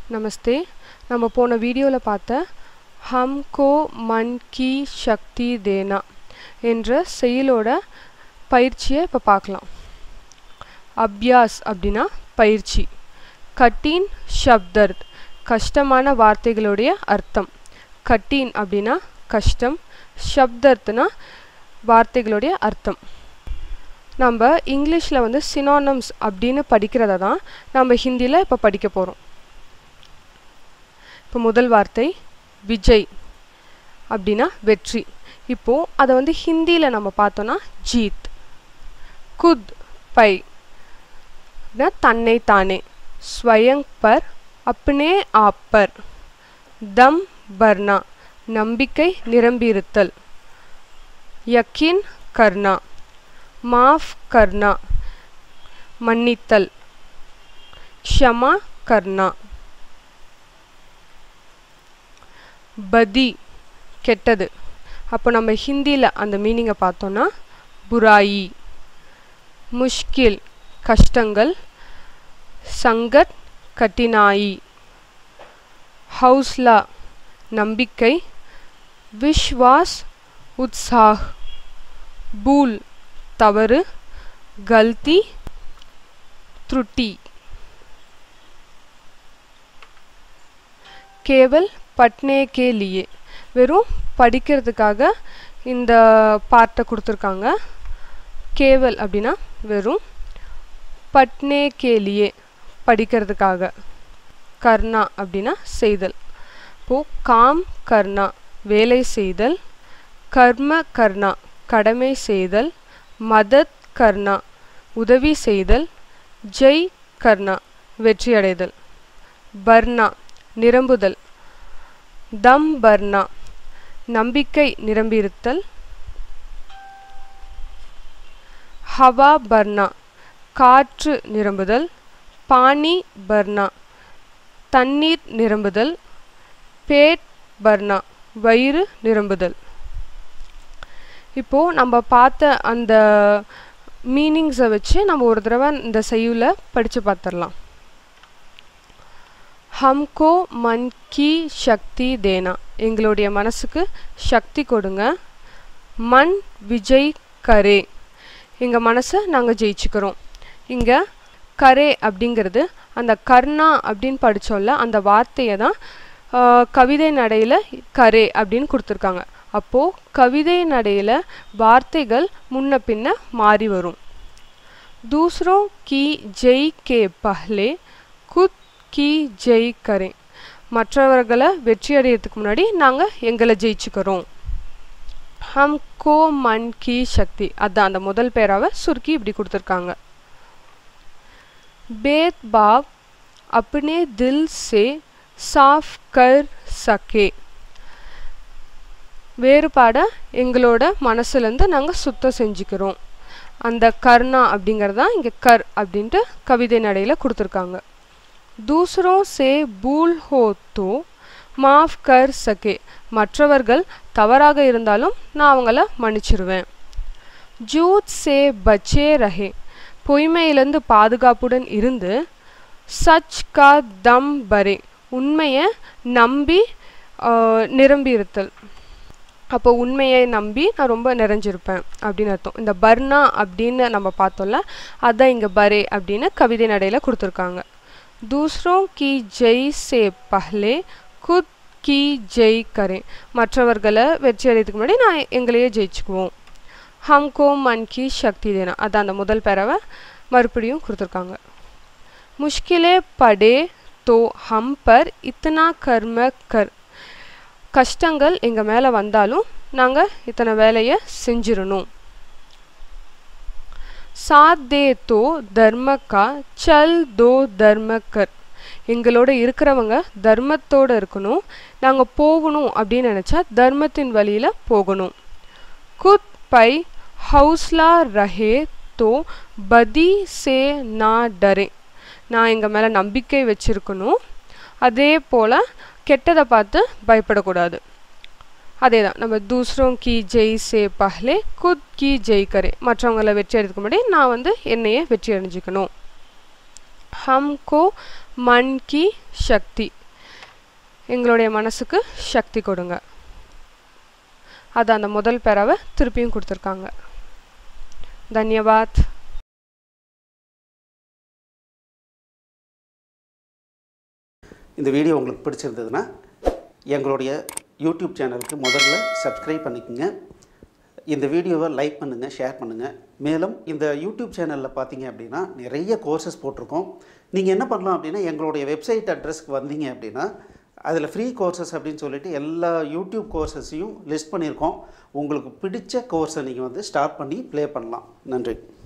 நமஸ்தே நம்ம போன வீடியோவில் பார்த்த ஹம்கோ மன் கி சக்தி தேனா என்ற செயலோட பயிற்சியை இப்போ பார்க்கலாம் அப்யாஸ் அப்படின்னா பயிற்சி கட்டீன் ஷப்தர்த் கஷ்டமான வார்த்தைகளுடைய அர்த்தம் கட்டீன் அப்படின்னா கஷ்டம் ஷப்தர்த்னா வார்த்தைகளுடைய அர்த்தம் நம்ம இங்கிலீஷில் வந்து சினானம்ஸ் அப்படின்னு படிக்கிறத தான் நம்ம ஹிந்தியில் இப்போ படிக்க போகிறோம் இப்போ முதல் வார்த்தை விஜய் அப்படின்னா வெற்றி இப்போது அதை வந்து ஹிந்தியில் நம்ம பார்த்தோன்னா ஜீத் குத் பை அப்படின்னா தன்னை தானே ஸ்வயங் பர் அப்னே ஆப்பர் தம் பர்னா நம்பிக்கை நிரம்பியிருத்தல் யக்கின் கர்னா மாஃப் கர்னா மன்னித்தல் க்ஷமா கர்னா பதி கெட்டது அப்போ நம்ம ஹிந்தியில் அந்த மீனிங்கை பார்த்தோன்னா புராயி முஷ்கில் கஷ்டங்கள் சங்கத் கட்டினாயி ஹவுஸ்லா நம்பிக்கை விஸ்வாஸ் உத்சாக் பூல் தவறு கல்தி த்ருட்டி கேவல் பட்னே கே லியே வெறும் படிக்கிறதுக்காக இந்த பார்ட்டை கொடுத்துருக்காங்க கேவல் அப்படின்னா வெறும் பட்னே கே லியே படிக்கிறதுக்காக கர்ணா அப்படின்னா செய்தல் இப்போது காம் கர்ணா வேலை செய்தல் கர்ம கர்ணா கடமை செய்தல் மதத் கர்ணா உதவி செய்தல் ஜெய் கர்ணா வெற்றியடைதல் பர்னா நிரம்புதல் தம் பர்னா நம்பிக்கை நிரம்பியிருத்தல் ஹவா பர்னா காற்று நிரம்புதல் பானி பர்னா தண்ணீர் நிரம்புதல் பேட் பர்னா வயிறு நிரம்புதல் இப்போது நம்ம பார்த்த அந்த மீனிங்ஸை வச்சு நம்ம ஒரு தடவை இந்த செய்யுளை படித்து பார்த்துடலாம் ஹம்கோ மன் கி சக்தி தேனா எங்களுடைய மனசுக்கு சக்தி கொடுங்க மன் விஜய் கரே எங்கள் மனசை நாங்கள் ஜெயிச்சுக்கிறோம் இங்கே கரே அப்படிங்கிறது அந்த கர்ணா அப்படின்னு படித்தோம்ல அந்த வார்த்தையை தான் கவிதை நடையில் கரே அப்படின்னு கொடுத்துருக்காங்க அப்போது கவிதை நடையில் வார்த்தைகள் முன்ன பின்ன மாறி வரும் தூசரோ கி ஜெய் கே பஹ்லே குத் கி ஜெய் கரே மற்றவர்களை வெற்றி அடையிறதுக்கு முன்னாடி நாங்கள் எங்களை ஜெயிச்சுக்கிறோம் ஹம் கோ மன் கி சக்தி அதான் அந்த முதல் பேராவை சுருக்கி இப்படி கொடுத்துருக்காங்க பேத்பாவ் अपने दिल से சாஃப் கர் சக்கே வேறுபாடை எங்களோட மனசுலேருந்து நாங்கள் சுத்தம் செஞ்சுக்கிறோம் அந்த கர்ணா அப்படிங்கிறது தான் இங்கே கர் அப்படின்ட்டு கவிதை நடையில் கொடுத்துருக்காங்க தூசரோ சே பூல் ஹோ தோ மாஃப் கர் சகே மற்றவர்கள் தவறாக இருந்தாலும் நான் அவங்கள மன்னிச்சிருவேன் ஜூத் சே பச்சே ரஹே பொய்மையிலேருந்து பாதுகாப்புடன் இருந்து சச் கா தம் பரே உண்மையை நம்பி நிரம்பி இருத்தல் அப்போ உண்மையை நம்பி நான் ரொம்ப நிறைஞ்சிருப்பேன் அப்படின்னு அர்த்தம் இந்த பர்னா அப்படின்னு நம்ம பார்த்தோம்ல அதான் இங்கே பரே அப்படின்னு கவிதை நடையில் கொடுத்துருக்காங்க தூசரோ கி ஜெய் சே பஹ்லே குத் கி ஜெய் கரே மற்றவர்களை வெற்றி அடையதுக்கு முன்னாடி நான் எங்களையே ஜெயிச்சுக்குவோம் ஹம்கோ மன் கி சக்தி தேனா அதான் அந்த முதல் பேரவை மறுபடியும் கொடுத்துருக்காங்க முஷ்கிலே படே தோ ஹம் பர் இத்தனா கர்ம கர் கஷ்டங்கள் எங்கள் மேலே வந்தாலும் நாங்கள் இத்தனை வேலையை செஞ்சிடணும் சாத் தே தோ தர்மக்கா சல் தோ தர்மக்கர் எங்களோட இருக்கிறவங்க தர்மத்தோடு இருக்கணும் நாங்கள் போகணும் அப்படின்னு நினச்சா தர்மத்தின் வழியில் போகணும் குத் பை ஹவுஸ்லா ரஹே தோ பதி சே நா டரே நான் எங்கள் மேலே நம்பிக்கை வச்சுருக்கணும் அதே போல் கெட்டதை பார்த்து பயப்படக்கூடாது அதே தான் நம்ம தூசரோம் கி ஜெய் சே பஹ்லே குத் கி ஜெய் கரே மற்றவங்களை வெற்றி அடைறதுக்கு முன்னாடி நான் வந்து என்னையே வெற்றி அடைஞ்சிக்கணும் हमको மன் கி சக்தி எங்களுடைய மனசுக்கு சக்தி கொடுங்க அது அந்த முதல் பேராவை திருப்பியும் கொடுத்துருக்காங்க தன்யவாத் இந்த வீடியோ உங்களுக்கு பிடிச்சிருந்ததுன்னா எங்களுடைய யூடியூப் சேனலுக்கு முதல்ல சப்ஸ்கிரைப் பண்ணிக்கோங்க இந்த வீடியோவை லைக் பண்ணுங்கள் ஷேர் பண்ணுங்கள் மேலும் இந்த யூடியூப் சேனலில் பார்த்தீங்க அப்படின்னா நிறைய கோர்சஸ் போட்டிருக்கோம் நீங்கள் என்ன பண்ணலாம் அப்படின்னா எங்களுடைய வெப்சைட் அட்ரஸ்க்கு வந்தீங்க அப்படின்னா அதில் ஃப்ரீ கோர்சஸ் அப்படின்னு சொல்லிட்டு எல்லா யூடியூப் கோர்சஸையும் லிஸ்ட் பண்ணியிருக்கோம் உங்களுக்கு பிடிச்ச கோர்ஸை நீங்கள் வந்து ஸ்டார்ட் பண்ணி ப்ளே பண்ணலாம் நன்றி